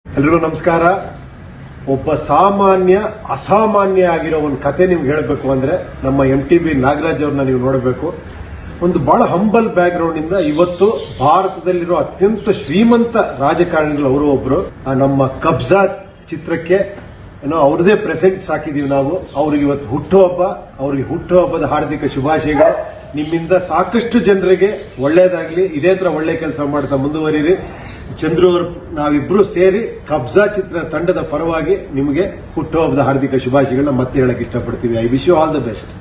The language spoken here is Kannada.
ಎಲ್ರಿಗೂ ನಮಸ್ಕಾರ ಒಬ್ಬ ಸಾಮಾನ್ಯ ಅಸಾಮಾನ್ಯ ಆಗಿರೋ ಒಂದು ಕತೆ ನಿಮ್ಗೆ ಹೇಳಬೇಕು ಅಂದ್ರೆ ನಮ್ಮ ಎಂ ಟಿ ಬಿ ನಾಗರಾಜ್ ಅವ್ರನ್ನ ನೀವು ನೋಡಬೇಕು ಒಂದು ಬಹಳ ಹಂಬಲ್ ಬ್ಯಾಕ್ ಗ್ರೌಂಡ್ ಇಂದ ಇವತ್ತು ಭಾರತದಲ್ಲಿರೋ ಅತ್ಯಂತ ಶ್ರೀಮಂತ ರಾಜಕಾರಣಿಗಳು ಅವರು ಒಬ್ರು ಆ ನಮ್ಮ ಕಬ್ಜಾ ಚಿತ್ರಕ್ಕೆ ಏನೋ ಅವ್ರದೇ ಪ್ರೆಸೆಂಟ್ಸ್ ಹಾಕಿದೀವಿ ನಾವು ಅವ್ರಿಗೆ ಇವತ್ತು ಹುಟ್ಟುಹಬ್ಬ ಅವ್ರಿಗೆ ಹುಟ್ಟುಹಬ್ಬದ ಹಾರ್ದಿಕ ಶುಭಾಶಯಗಳು ನಿಮ್ಮಿಂದ ಸಾಕಷ್ಟು ಜನರಿಗೆ ಒಳ್ಳೇದಾಗ್ಲಿ ಇದೇ ತರ ಒಳ್ಳೆ ಕೆಲಸ ಮಾಡ್ತಾ ಮುಂದುವರಿರಿ ಚಂದ್ರು ಅವ್ರು ನಾವಿಬ್ರು ಸೇರಿ ಕಬ್ಜಾ ಚಿತ್ರ ತಂಡದ ಪರವಾಗಿ ನಿಮಗೆ ಹುಟ್ಟುಹಬ್ಬದ ಹಾರ್ದಿಕ ಶುಭಾಶಯಗಳನ್ನ ಮತ್ತೆ ಹೇಳಕ್ ಇಷ್ಟಪಡ್ತೀವಿ I wish you all the best